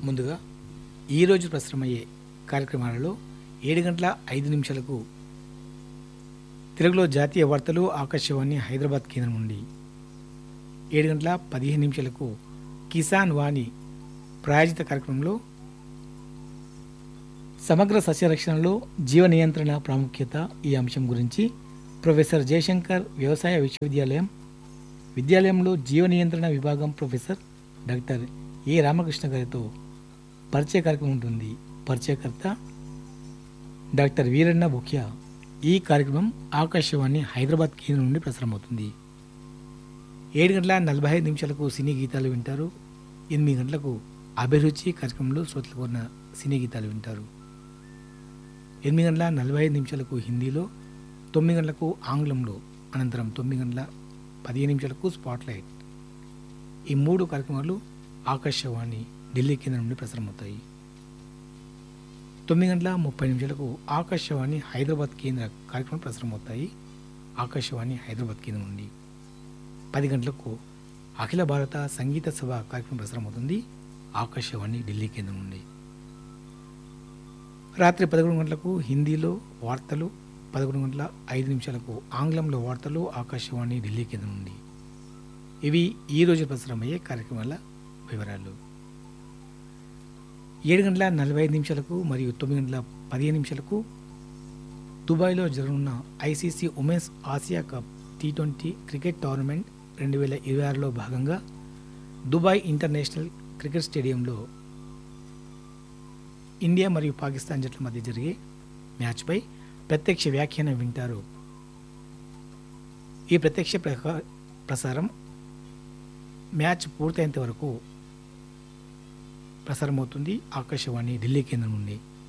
ముందుగా ఈరోజు ప్రసారమయ్యే కార్యక్రమాలలో ఏడు గంటల ఐదు నిమిషాలకు తెలుగులో జాతీయ వార్తలు ఆకాశవాణి హైదరాబాద్ కేంద్రం నుండి ఏడు గంటల పదిహేను నిమిషాలకు కిసాన్ వాణి ప్రాయోజిత కార్యక్రమంలో సమగ్ర సస్యరక్షణలో జీవ నియంత్రణ ప్రాముఖ్యత ఈ అంశం గురించి ప్రొఫెసర్ జయశంకర్ వ్యవసాయ విశ్వవిద్యాలయం విద్యాలయంలో జీవ నియంత్రణ విభాగం ప్రొఫెసర్ డాక్టర్ ఏ రామకృష్ణ గారితో పరిచయ కార్యక్రమం ఉంటుంది పరిచయకర్త డాక్టర్ వీరన్న ముఖ్య ఈ కార్యక్రమం ఆకాశవాణి హైదరాబాద్ కేంద్రం నుండి ప్రసారమవుతుంది ఏడు గంటల నలభై ఐదు నిమిషాలకు సినీ గీతాలు వింటారు ఎనిమిది గంటలకు అభిరుచి కార్యక్రమంలో శ్రోతలకు ఉన్న సినీ గీతాలు వింటారు ఎనిమిది గంటల నలభై ఐదు నిమిషాలకు హిందీలో తొమ్మిది గంటలకు ఆంగ్లంలో అనంతరం తొమ్మిది గంటల పదిహేను నిమిషాలకు స్పాట్లైట్ ఈ మూడు కార్యక్రమాలు ఆకాశవాణి ఢిల్లీ కేంద్రం నుండి ప్రసారమవుతాయి తొమ్మిది గంటల ముప్పై నిమిషాలకు ఆకాశవాణి హైదరాబాద్ కేంద్ర కార్యక్రమం ప్రసారమవుతాయి ఆకాశవాణి హైదరాబాద్ కేంద్రం నుండి పది గంటలకు అఖిల భారత సంగీత సభ కార్యక్రమం ప్రసారమవుతుంది ఆకాశవాణి ఢిల్లీ కేంద్రం నుండి రాత్రి పదకొండు గంటలకు హిందీలో వార్తలు పదకొండు గంటల ఐదు నిమిషాలకు ఆంగ్లంలో వార్తలు ఆకాశవాణి ఢిల్లీ కేంద్రం నుండి ఇవి ఈ రోజు ప్రసారమయ్యే కార్యక్రమాల వివరాలు ఏడు గంటల నలభై ఐదు నిమిషాలకు మరియు తొమ్మిది గంటల పదిహేను నిమిషాలకు దుబాయ్లో జరగనున్న ICC women's Asia cup T twenty cricket tournament రెండు వేల ఇరవై ఆరులో భాగంగా దుబాయ్ ఇంటర్నేషనల్ క్రికెట్ స్టేడియంలో ఇండియా మరియు పాకిస్తాన్ జట్ల మధ్య జరిగే మ్యాచ్పై ప్రత్యక్ష వ్యాఖ్యానం వింటారు ఈ ప్రత్యక్ష ప్రక- ప్రసారం మ్యాచ్ పూర్తయ్యేంత వరకు ప్రసారమవుతుంది ఆకాశవాణి ఢిల్లీ కేంద్రం నుండి